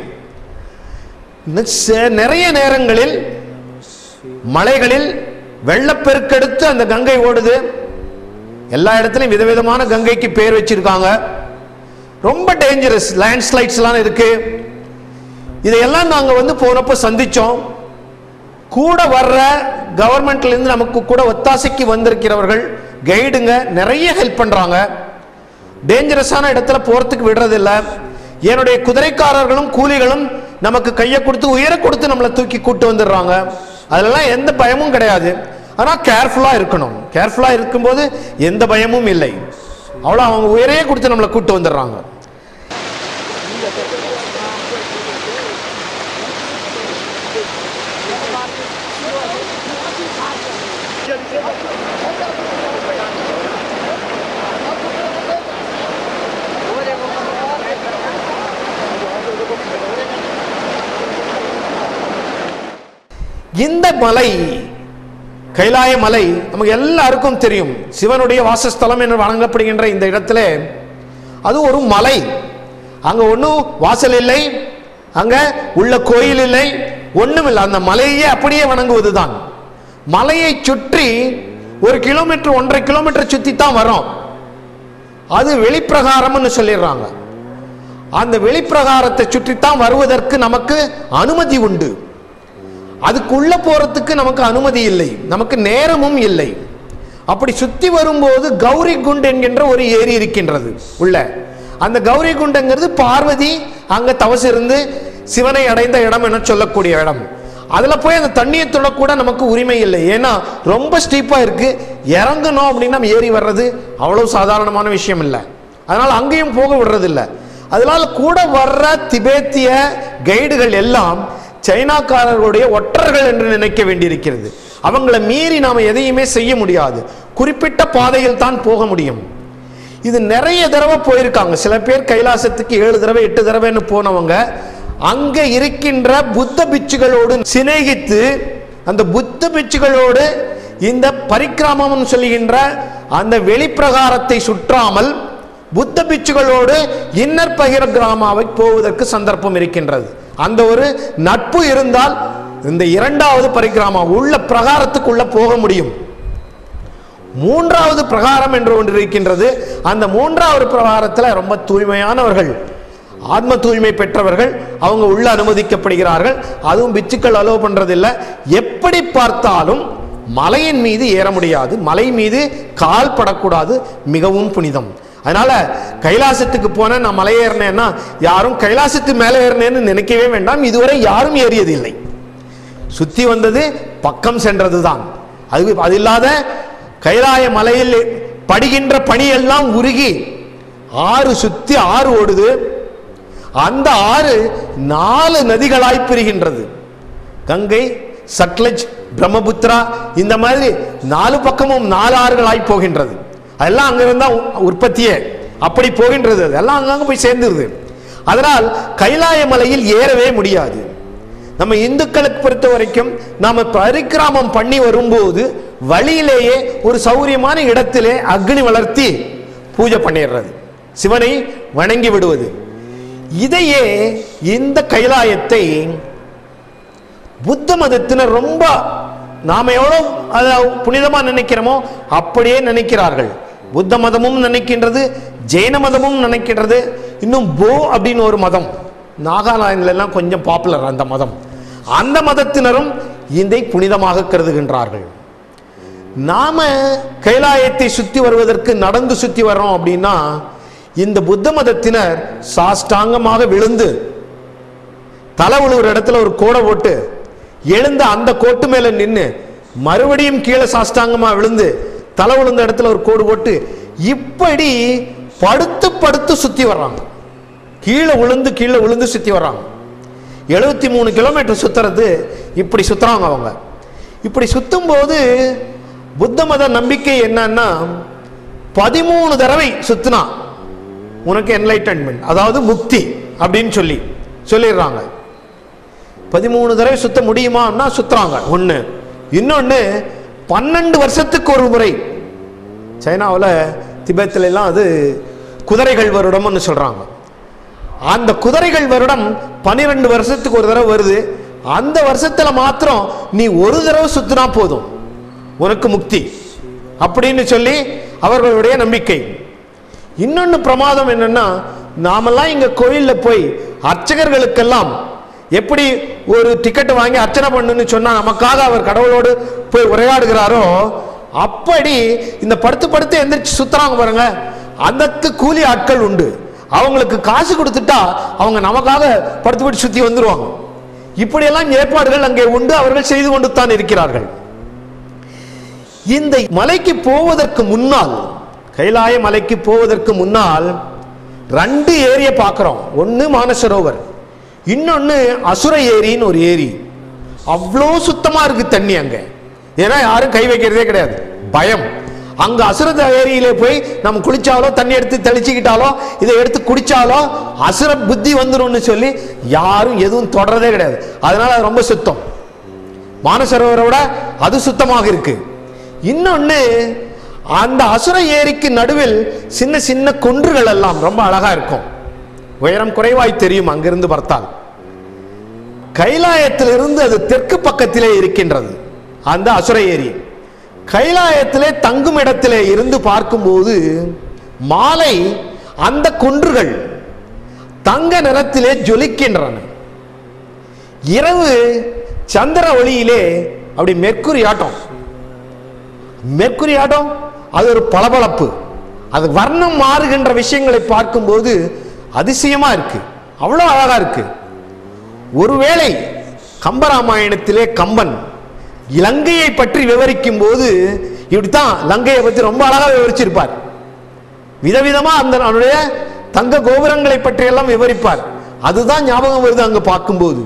Speaker 2: இன்னும் சே- நிறைய நேரங்களில் மலைகளில் வெள்ளப்பெருக்கெடுத்து அந்த கங்கை ஓடுது எல்லா இடத்துலையும் விதவிதமான கங்கைக்கு பேர் வச்சிருக்காங்க ரொம்ப டேஞ்சரஸ் லேண்ட்ஸ்லைட்ஸ்லாம் இருக்கு இதையெல்லாம் நாங்கள் வந்து போனப்போ சந்திச்சோம் கூட வர்ற கவர்மெண்ட்ல இருந்து நமக்கு கூட ஒத்தாசைக்கு வந்திருக்கிறவர்கள் கைடுங்க நிறைய ஹெல்ப் பண்றாங்க டேஞ்சரஸான இடத்துல போறதுக்கு விடுறதில்ல என்னுடைய குதிரைக்காரர்களும் கூலிகளும் நமக்கு கையை கொடுத்து உயர கொடுத்து நம்மளை தூக்கி கூட்டு வந்துடுறாங்க அதெல்லாம் எந்த பயமும் கிடையாது ஆனால் கேர்ஃபுல்லாக இருக்கணும் கேர்ஃபுல்லாக இருக்கும்போது எந்த பயமும் இல்லை அவ்வளோ அவங்க உயரையே கொடுத்து நம்மளை கூட்டு வந்துடுறாங்க இந்த மலை கைலாய மலை நமக்கு எல்லாருக்கும் தெரியும் சிவனுடைய வாசஸ்தலம் என்று வழங்கப்படுகின்ற இந்த இடத்துல அது ஒரு மலை அங்க ஒன்றும் வாசல் இல்லை அங்க உள்ள கோயில் இல்லை ஒண்ணும் இல்லை அந்த மலையே அப்படியே வணங்குவதுதான் மலையை சுற்றி ஒரு கிலோமீட்டர் ஒன்றரை கிலோமீட்டர் சுத்தி தான் வரோம் அது வெளிப்பிரகாரம்னு சொல்லிடுறாங்க அந்த வெளிப்பிரகாரத்தை சுற்றித்தான் வருவதற்கு நமக்கு அனுமதி உண்டு அதுக்குள்ள போறதுக்கு நமக்கு அனுமதி இல்லை நமக்கு நேரமும் இல்லை அப்படி சுத்தி வரும்போது கௌரி குண்ட் என்கின்ற ஒரு ஏரி இருக்கின்றது உள்ள அந்த கௌரி குண்டுங்கிறது பார்வதி அங்க தவசு இருந்து சிவனை அடைந்த இடம் என சொல்லக்கூடிய இடம் அதுல போய் அந்த தண்ணியை தொடக்கூட நமக்கு உரிமை இல்லை ஏன்னா ரொம்ப ஸ்டீப்பா இருக்கு இறங்கணும் அப்படின்னா ஏறி வர்றது அவ்வளவு சாதாரணமான விஷயம் இல்லை அதனால அங்கேயும் போக விடுறது இல்லை அதனால கூட வர்ற திபேத்திய கைடுகள் எல்லாம் சைனாக்காரர்களுடைய ஒற்றர்கள் என்று நினைக்க வேண்டியிருக்கிறது அவங்கள மீறி நாம எதையுமே செய்ய முடியாது குறிப்பிட்ட பாதையில் தான் போக முடியும் இது நிறைய தடவை போயிருக்காங்க சில பேர் கைலாசத்துக்கு ஏழு தடவை எட்டு தடவைன்னு போனவங்க அங்க இருக்கின்ற புத்த பிச்சுகளோடு சிநேகித்து அந்த புத்த பிச்சுகளோடு இந்த பரிக்கிராமம் சொல்லுகின்ற அந்த வெளிப்பிரகாரத்தை சுற்றாமல் புத்த பிச்சுகளோடு இன்னர் பகிர கிராமாவை போவதற்கு சந்தர்ப்பம் இருக்கின்றது அந்த ஒரு நட்பு இருந்தால் இந்த இரண்டாவது பரிக்கிராமம் உள்ள பிரகாரத்துக்குள்ள போக முடியும் மூன்றாவது பிரகாரம் என்று ஒன்று இருக்கின்றது அந்த மூன்றாவது பிரகாரத்தில் ரொம்ப தூய்மையானவர்கள் ஆத்ம தூய்மை பெற்றவர்கள் அவங்க உள்ள அனுமதிக்கப்படுகிறார்கள் அதுவும் பிச்சுக்கள் அலோவ் பண்றதில்லை எப்படி பார்த்தாலும் மலையின் மீது ஏற முடியாது மலை மீது கால் படக்கூடாது மிகவும் புனிதம் அதனால கைலாசத்துக்கு போன நான் மலை ஏறினேன்னா யாரும் கைலாசத்து மேலே ஏறினேன்னு நினைக்கவே வேண்டாம் இதுவரை யாரும் ஏறியதில்லை சுத்தி வந்தது பக்கம் சென்றதுதான் அது அது இல்லாத கைலாய மலையில் படுகின்ற பனியெல்லாம் உருகி ஆறு சுத்தி ஆறு ஓடுது அந்த ஆறு நாலு நதிகளாய் பிரிகின்றது கங்கை சட்லஜ் பிரம்மபுத்திரா இந்த மாதிரி நாலு பக்கமும் நாலு ஆறுகளாய் போகின்றது அதெல்லாம் அங்கிருந்தா உ- உற்பத்தியே அப்படி போகின்றது அதெல்லாம் அங்கங்க போய் சேர்ந்துருது அதனால் கைலாய மலையில் ஏறவே முடியாது நம்ம இந்துக்களுக்கு பொறுத்த வரைக்கும் நாம பரிக்கிராமம் பண்ணி வரும்போது வழியிலேயே ஒரு சௌரியமான இடத்திலே அக்னி வளர்த்தி பூஜை பண்ணிடுறது சிவனை வணங்கி விடுவது இதையே இந்த கைலாயத்தை புத்த மதத்தினர் ரொம்ப நாம எவ்வளவு அதை புனிதமா நினைக்கிறோமோ அப்படியே நினைக்கிறார்கள் புத்த மதமும் நினைக்கின்றது ஜெயின மதமும் நினைக்கின்றது இன்னும் போ அப்படின்னு ஒரு மதம் நாகாலாந்துல எல்லாம் கொஞ்சம் பாப்புலர் அந்த மதம் அந்த மதத்தினரும் இதை புனிதமாக கருதுகின்றார்கள் நாம கைலாயத்தை சுத்தி வருவதற்கு நடந்து சுத்தி வர்றோம் அப்படின்னா இந்த புத்த மதத்தினர் சாஷ்டாங்கமாக விழுந்து தலை உழுவுற இடத்துல ஒரு கோடை போட்டு எழுந்து அந்த கோட்டு மேல நின்று மறுபடியும் கீழே சாஷ்டாங்கமா விழுந்து தலை விழுந்த இடத்துல ஒரு கோடு போட்டு இப்படி படுத்து படுத்து சுத்தி வர்றாங்க கீழே விழுந்து கீழே விழுந்து சுத்தி வர்றாங்க எழுபத்தி மூணு கிலோமீட்டர் சுத்துறது இப்படி சுத்துறாங்க அவங்க இப்படி சுத்தும் போது புத்த மத நம்பிக்கை என்னன்னா பதிமூணு தடவை சுத்தினா உனக்கு என்லைட்டன்மெண்ட் அதாவது முக்தி அப்படின்னு சொல்லி சொல்லிடுறாங்க பதிமூணு தடவை சுத்த முடியுமான்னா சுத்துறாங்க ஒன்று இன்னொன்று பன்னெண்டு வருஷத்துக்கு ஒரு முறை சைனாவில் திபெத்தில் எல்லாம் அது குதிரைகள் வருடம்னு சொல்றாங்க அந்த குதிரைகள் வருடம் பன்னிரெண்டு வருஷத்துக்கு ஒரு தடவை வருது அந்த வருஷத்துல மாத்திரம் நீ ஒரு தடவை சுத்தினா போதும் உனக்கு முக்தி அப்படின்னு சொல்லி அவர்களுடைய நம்பிக்கை இன்னொன்னு பிரமாதம் என்னன்னா நாமெல்லாம் இங்க கோயில்ல போய் அர்ச்சகர்களுக்கெல்லாம் எப்படி ஒரு டிக்கெட் வாங்கி அர்ச்சனை பண்ணுன்னு சொன்னா நமக்காக அவர் கடவுளோடு போய் உரையாடுகிறாரோ அப்படி இந்த படுத்து படுத்து எந்திரிச்சு சுத்துறாங்க பாருங்க அதற்கு கூலி ஆட்கள் உண்டு அவங்களுக்கு காசு கொடுத்துட்டா அவங்க நமக்காக படுத்து போட்டு சுத்தி வந்துருவாங்க இப்படியெல்லாம் ஏற்பாடுகள் அங்கே உண்டு அவர்கள் செய்து கொண்டு தான் இருக்கிறார்கள் இந்த மலைக்கு போவதற்கு முன்னால் கைலாய மலைக்கு போவதற்கு முன்னால் ரெண்டு ஏரியை பார்க்கிறோம் ஒன்று மானசரோவர் இன்னொன்று அசுர ஏரின்னு ஒரு ஏரி அவ்வளோ சுத்தமா இருக்கு தண்ணி அங்க ஏன்னா யாரும் கை வைக்கிறதே கிடையாது பயம் அங்க அசுர ஏரியில போய் நம்ம குளிச்சாலோ தண்ணி எடுத்து தெளிச்சுக்கிட்டாலோ இதை எடுத்து குடிச்சாலோ அசுர புத்தி வந்துரும்னு சொல்லி யாரும் எதுவும் தொடரதே கிடையாது அதனால அது ரொம்ப சுத்தம் மானசரோவரை விட அது சுத்தமாக இருக்கு இன்னொன்னு அந்த அசுர ஏரிக்கு நடுவில் சின்ன சின்ன குன்றுகள் எல்லாம் ரொம்ப அழகா இருக்கும் உயரம் குறைவாய் தெரியும் அங்கிருந்து பார்த்தால் கைலாயத்திலிருந்து அது தெற்கு பக்கத்திலே இருக்கின்றது அந்த அசுர ஏரி கைலாயத்திலே தங்கும் இடத்திலே இருந்து பார்க்கும்போது மாலை அந்த குன்றுகள் தங்க நிறத்திலே ஜொலிக்கின்றன இரவு சந்திர ஒளியிலே அப்படி மெர்க்குரி ஆட்டம் மெர்க்குரி ஆட்டம் அது ஒரு பளபளப்பு அது வர்ணம் மாறுகின்ற விஷயங்களை பார்க்கும்போது அதிசயமா இருக்கு அவ்வளோ அழகா இருக்கு ஒருவேளை கம்பராமாயணத்திலே கம்பன் இலங்கையை பற்றி விவரிக்கும் போது இப்படித்தான் லங்கையை பற்றி ரொம்ப அழகா விவரிச்சிருப்பார் விதவிதமா அந்த அவனுடைய தங்க கோபுரங்களை பற்றி எல்லாம் விவரிப்பார் அதுதான் ஞாபகம் வருது அங்க பார்க்கும்போது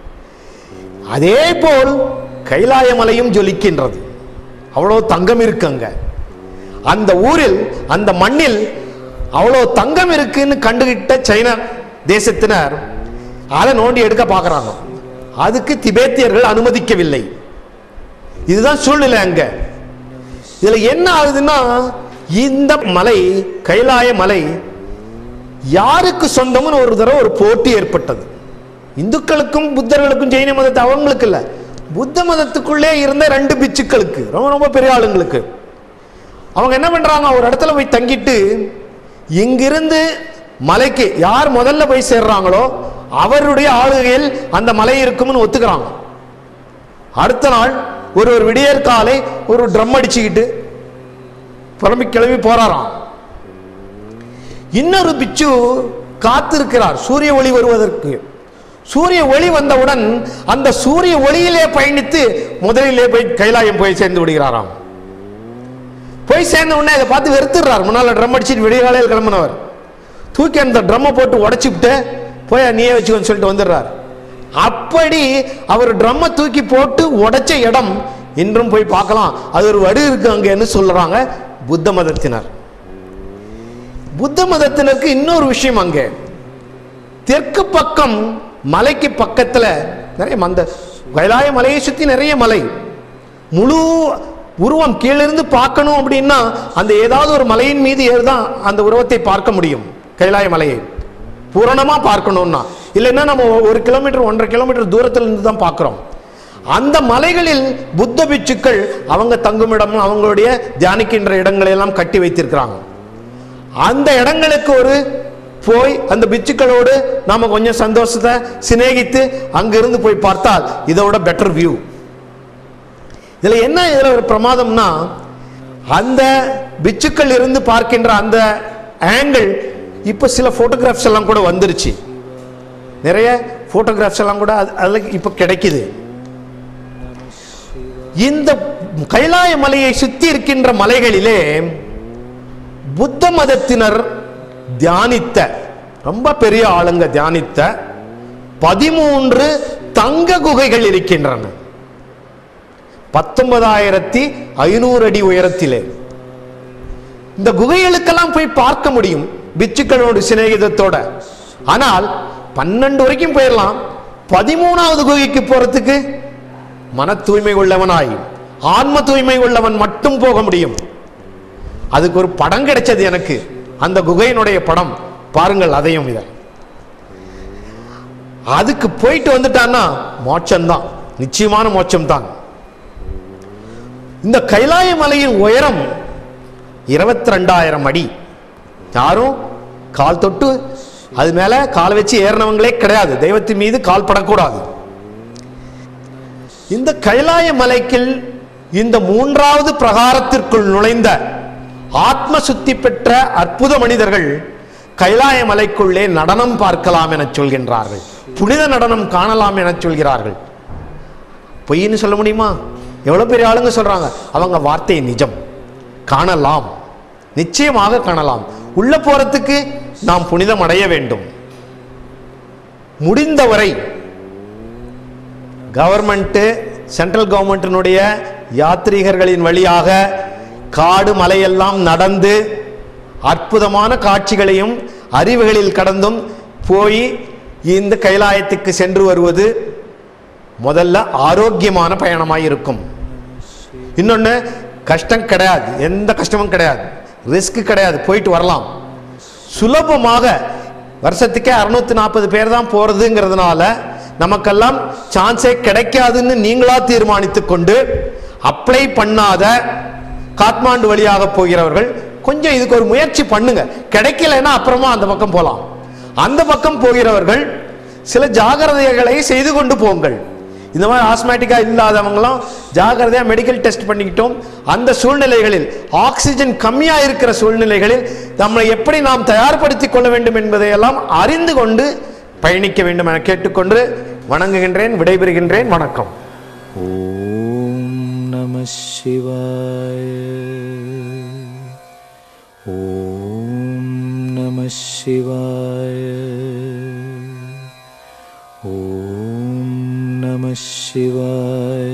Speaker 2: அதே போல் கைலாய மலையும் ஜொலிக்கின்றது அவ்வளோ தங்கம் இருக்கு அங்க அந்த ஊரில் அந்த மண்ணில் அவ்வளோ தங்கம் இருக்குன்னு கண்டுகிட்ட சைனா தேசத்தினர் அதை நோண்டி எடுக்க பார்க்கறாங்க அதுக்கு திபேத்தியர்கள் அனுமதிக்கவில்லை இதுதான் சூழ்நிலை அங்க இதுல என்ன ஆகுதுன்னா இந்த மலை கைலாய மலை யாருக்கு சொந்தம்னு ஒரு தடவை ஒரு போட்டி ஏற்பட்டது இந்துக்களுக்கும் புத்தர்களுக்கும் ஜெயின மதத்தை அவங்களுக்கு இல்ல புத்த மதத்துக்குள்ளே இருந்த ரெண்டு பிச்சுக்களுக்கு ரொம்ப ரொம்ப பெரிய ஆளுங்களுக்கு அவங்க என்ன பண்றாங்க ஒரு இடத்துல போய் தங்கிட்டு இங்கிருந்து மலைக்கு யார் முதல்ல போய் சேர்றாங்களோ அவருடைய ஆளுகையில் அந்த மலை இருக்கும்னு ஒத்துக்கிறாங்க அடுத்த நாள் ஒரு ஒரு விடியற் காலை ஒரு ட்ரம் அடிச்சுக்கிட்டு புறம்பி கிளம்பி போறாராம் இன்னொரு பிச்சு காத்திருக்கிறார் சூரிய ஒளி வருவதற்கு சூரிய ஒளி வந்தவுடன் அந்த சூரிய ஒளியிலே பயணித்து முதலிலே போய் கைலாயம் போய் சேர்ந்து விடுகிறாராம் போய் சேர்ந்த உடனே அதை பார்த்து வெறுத்துடுறார் முன்னால ட்ரம் அடிச்சுட்டு விடிய காலையில் கிளம்பினவர் தூக்கி அந்த ட்ரம்மை போட்டு உடைச்சிவிட்டு போய் நீயே வச்சுக்கோன்னு சொல்லிட்டு வந்துடுறார் அப்படி அவர் ட்ரம்மை தூக்கி போட்டு உடைச்ச இடம் இன்றும் போய் பார்க்கலாம் அது ஒரு வடு இருக்கு அங்கன்னு சொல்றாங்க புத்த மதத்தினர் புத்த மதத்தினருக்கு இன்னொரு விஷயம் அங்கே தெற்கு பக்கம் மலைக்கு பக்கத்துல நிறைய மந்த கைலாய மலையை சுத்தி நிறைய மலை முழு உருவம் கீழிருந்து பார்க்கணும் அப்படின்னா அந்த ஏதாவது ஒரு மலையின் மீது ஏறிதான் அந்த உருவத்தை பார்க்க முடியும் கைலாய மலையை பூரணமா பார்க்கணும்னா இல்லைன்னா நம்ம ஒரு கிலோமீட்டர் ஒன்றரை கிலோமீட்டர் தூரத்துல இருந்து தான் பார்க்கிறோம் அந்த மலைகளில் புத்த பிட்சுக்கள் அவங்க தங்குமிடம் அவங்களுடைய தியானிக்கின்ற இடங்களை எல்லாம் கட்டி வைத்திருக்கிறாங்க அந்த இடங்களுக்கு ஒரு போய் அந்த பிச்சுக்களோடு நாம கொஞ்சம் சந்தோஷத்தை சிநேகித்து அங்கிருந்து போய் பார்த்தால் இதோட பெட்டர் வியூ இதுல என்ன இதுல ஒரு பிரமாதம்னா அந்த பிச்சுக்கள் இருந்து பார்க்கின்ற அந்த ஆங்கிள் இப்ப சில போட்டோகிராஃப்ஸ் எல்லாம் கூட வந்துருச்சு நிறைய போட்டோகிராஃப்ஸ் எல்லாம் கூட அது- அதுல இப்ப கிடைக்குது இந்த கைலாய மலையை சுத்தி இருக்கின்ற மலைகளிலே புத்த மதத்தினர் தியானித்த ரொம்ப பெரிய ஆளுங்க தியானித்த பதிமூன்று தங்க குகைகள் இருக்கின்றன பத்தொன்பதாயிரத்தி ஐநூறு அடி உயரத்திலே இந்த குகைகளுக்கெல்லாம் போய் பார்க்க முடியும் பிச்சுக்களோட சிநேகிதத்தோட ஆனால் பன்னெண்டு வரைக்கும் போயிடலாம் பதிமூணாவது குகைக்கு போறதுக்கு மன தூய்மை உள்ளவனாய் ஆன்ம தூய்மை உள்ளவன் மட்டும் போக முடியும் அதுக்கு ஒரு படம் கிடைச்சது எனக்கு அந்த குகையினுடைய படம் பாருங்கள் அதையும் இதை அதுக்கு போயிட்டு வந்துட்டான்னா மோட்சம்தான் நிச்சயமான மோட்சம் தான் இந்த கைலாய மலையின் உயரம் இருபத்தி ரெண்டாயிரம் அடி யாரும் கால் தொட்டு அது மேல கால் வச்சு ஏறினவங்களே கிடையாது தெய்வத்தின் மீது கால் படக்கூடாது இந்த கைலாய மலைக்கில் இந்த மூன்றாவது பிரகாரத்திற்குள் நுழைந்த ஆத்ம சுத்தி பெற்ற அற்புத மனிதர்கள் கைலாய மலைக்குள்ளே நடனம் பார்க்கலாம் என சொல்கின்றார்கள் புனித நடனம் காணலாம் என சொல்கிறார்கள் பொய்ன்னு சொல்ல முடியுமா எவ்வளவு பெரிய ஆளுங்க சொல்றாங்க அவங்க வார்த்தை நிஜம் காணலாம் நிச்சயமாக காணலாம் உள்ள போறதுக்கு நாம் புனிதம் அடைய வேண்டும் முடிந்தவரை கவர்மெண்ட்டு சென்ட்ரல் கவர்மெண்ட்டினுடைய யாத்ரீகர்களின் வழியாக காடு மலையெல்லாம் நடந்து அற்புதமான காட்சிகளையும் அறிவுகளில் கடந்தும் போய் இந்த கைலாயத்துக்கு சென்று வருவது முதல்ல ஆரோக்கியமான பயணமாக இருக்கும் இன்னொன்று கஷ்டம் கிடையாது எந்த கஷ்டமும் கிடையாது ரிஸ்க் கிடையாது போயிட்டு வரலாம் சுலபமாக வருஷத்துக்கே அறுநூத்தி நாற்பது பேர் தான் போறதுங்கிறதுனால நமக்கெல்லாம் சான்ஸே கிடைக்காதுன்னு நீங்களா தீர்மானித்துக் கொண்டு அப்ளை பண்ணாத காத்மாண்டு வழியாக போகிறவர்கள் கொஞ்சம் இதுக்கு ஒரு முயற்சி பண்ணுங்க கிடைக்கலைன்னா அப்புறமா அந்த பக்கம் போலாம் அந்த பக்கம் போகிறவர்கள் சில ஜாகிரதைகளை செய்து கொண்டு போங்கள் இந்த மாதிரி ஆஸ்மேட்டிக்கா இல்லாதவங்களும் ஜாகிரதையா மெடிக்கல் டெஸ்ட் பண்ணிக்கிட்டோம் அந்த சூழ்நிலைகளில் ஆக்சிஜன் கம்மியா இருக்கிற சூழ்நிலைகளில் நம்மை எப்படி நாம் தயார்படுத்திக் கொள்ள வேண்டும் என்பதையெல்லாம் அறிந்து கொண்டு பயணிக்க வேண்டும் என கேட்டுக்கொண்டு வணங்குகின்றேன் விடைபெறுகின்றேன் வணக்கம்
Speaker 1: ॐ नमः शिवाय ॐ नमः शिवाय ॐ नमः शिवाय